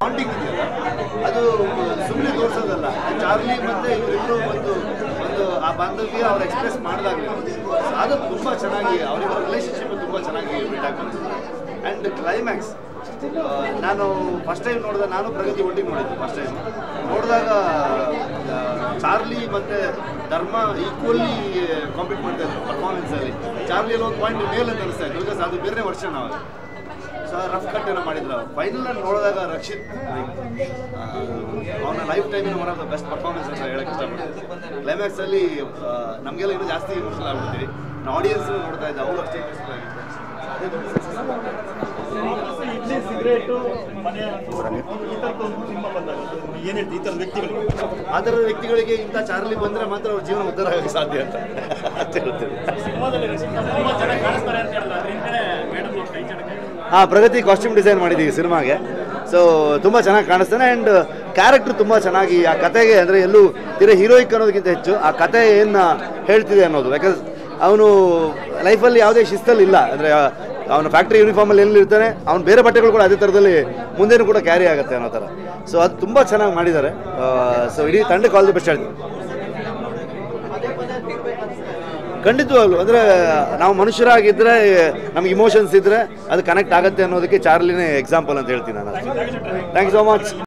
bonding ಇದೆಯಲ್ಲ ಅದು ಸುಮ್ಮನೆ ತೋರಿಸೋದಲ್ಲ ಚಾರ್ಲಿ ಮತ್ತೆ ಇವರಿಬ್ಬರು ಒಂದು ಒಂದು ಆ ಬಾಂಧವ್ಯ ಅವ್ರು ಎಕ್ಸ್ಪ್ರೆಸ್ ಮಾಡಿದಾಗಲೇ ಅದು ತುಂಬ ಚೆನ್ನಾಗಿ ಅವರಿಬ್ಬರ ರಿಲೇಶನ್ಶಿಪ್ ತುಂಬ ಚೆನ್ನಾಗಿ ಬಿಲ್ಡ್ ಆಗಿ ಬಂದಿದೆ ಆ್ಯಂಡ್ ಕ್ಲೈಮ್ಯಾಕ್ಸ್ ನಾನು ಫಸ್ಟ್ ಟೈಮ್ ನೋಡಿದ ನಾನು ಪ್ರಗತಿ ಒಟ್ಟಿಗೆ ನೋಡಿದ್ದು ಫಸ್ಟ್ ಟೈಮ್ ನೋಡಿದಾಗ ಆ, ಚಾರ್ಲಿ ಮತ್ತೆ ಧರ್ಮ ಈಕ್ವಲಿ ಕಾಂಪೀಟ್ ಮಾಡ್ತಾ ಇದ್ರು ಪರ್ಫಾರ್ಮೆನ್ಸಲ್ಲಿ ಚಾರ್ಲಿಯಲ್ಲಿ ಒಂದು ಪಾಯಿಂಟ್ ಮೇಲೆ ಅಂತ ಅನಿಸ್ತಾ ಇತ್ತು ಬಿಕಾಸ್ ಅದು ಬೇರೆ ವರ್ಷ ನಾವು ಸೊ ರಫ್ ಕಟ್ ಏನೋ ಮಾಡಿದ್ರು ಫೈನಲ್ ನೋಡಿದಾಗ ರಕ್ಷಿತ್ ಅವನ ಲೈಫ್ ಟೈಮಿನ one of the best performance ಅಂತ ಹೇಳಕ್ಕೆ ಇಷ್ಟಪಡ್ತೀನಿ ಕ್ಲೈಮ್ಯಾಕ್ಸ್ ಅಲ್ಲಿ ಆ, ನಮಗೆಲ್ಲ ಇನ್ನೂ ಜಾಸ್ತಿ ಇಮೋಷನಲ್ ಆಗ್ಬಿಡ್ತೀವಿ ಆಡಿಯನ್ಸ್ ನೋಡ್ತಾ ಇದ್ದೆ ಅವರು ಅಷ್ಟೇ ಇಮೋಷನಲ್ ಇಡ್ಲಿ ಸಿಗರೇಟು ಮನೆ ಈ ಥರದ್ದು ಸಿನಿಮಾ ಬಂದಾಗ ಏನು ಹೇಳ್ತೀವಿ ಈ ಥರದ ವ್ಯಕ್ತಿಗಳು ಆ ಥರದ ವ್ಯಕ್ತಿಗಳಿಗೆ ಇಂಥ ಚಾರ್ಲಿ ಬಂದರೆ ಮಾತ್ರ ಅವ್ರ ಜೀವನ ಉದ್ಧಾರ ಆಗಕ್ಕೆ ಸಾಧ್ಯ ಅಂತ ಅಂತ ಹೇಳ್ತೀವಿ ಸಿನಿಮಾದಲ್ಲಿ ತುಂಬ ಚೆನ್ನಾಗಿ ಕಾಣಿಸ್ತಾರೆ ಅಂತ ಹೇಳಿದ್ರೆ ಅದ್ರ ಹಿಂದೆ ಮೇಡಮ್ ಕೈ ಚಳಕೆ ಹಾಂ ಪ್ರಗತಿ ಕಾಸ್ಟ್ಯೂಮ್ ಡಿಸೈನ್ ಮಾಡಿದ್ದೀವಿ ಸಿನಿಮಾಗೆ ಸೊ ತುಂಬ ಚೆನ್ನಾಗಿ ಕಾಣಿಸ್ತಾನೆ ಆ್ಯಂಡ್ ಕ್ಯಾರೆಕ್ಟರ್ ತುಂಬ ಚೆನ್ನಾಗಿ ಆ ಕತೆಗೆ ಅಂದರೆ ಎಲ್ಲೂ ತೀರಾ ಹೀರೋಯಿಕ್ ಅನ್ನೋದಕ್ಕಿಂತ ಹೆಚ್ಚು ಆ ಕತೆ ಏನು ಹೇಳ್ತಿದೆ ಅನ್ನೋದು ಯಾಕಂದ್ರೆ ಅವನು ಲೈಫಲ್ಲಿ ಯಾವುದೇ ಶಿಸ್ತಲ್ಲಿ ಇಲ್ಲ ಅಂದರೆ ಅವನ ಫ್ಯಾಕ್ಟ್ರಿ ಯೂನಿಫಾರ್ಮಲ್ಲಿ ಎಲ್ಲಿರ್ತಾನೆ ಅವ್ನು ಬೇರೆ ಬಟ್ಟೆಗಳು ಕೂಡ ಅದೇ ಥರದಲ್ಲಿ ಮುಂದೆನೂ ಕೂಡ ಕ್ಯಾರಿ ಆಗುತ್ತೆ ಅನ್ನೋ ಥರ ಸೊ ಅದು ತುಂಬ ಚೆನ್ನಾಗಿ ಮಾಡಿದ್ದಾರೆ ಸೊ ಇಡೀ ತಂಡಕ್ಕೆ ಆಲ್ ದಿ ಬೆಸ್ಟ್ ಹೇಳ್ತೀನಿ ಖಂಡಿತವಾಗ್ಲು ಅಂದರೆ ನಾವು ಮನುಷ್ಯರಾಗಿದ್ದರೆ ನಮ್ಗೆ ಇಮೋಷನ್ಸ್ ಇದ್ದರೆ ಅದು ಕನೆಕ್ಟ್ ಆಗುತ್ತೆ ಅನ್ನೋದಕ್ಕೆ ಚಾರ್ಲಿನೇ ಎಕ್ಸಾಂಪಲ್ ಅಂತ ಹೇಳ್ತೀನಿ ನಾನು ಥ್ಯಾಂಕ್ ಯು ಸೊ ಮಚ್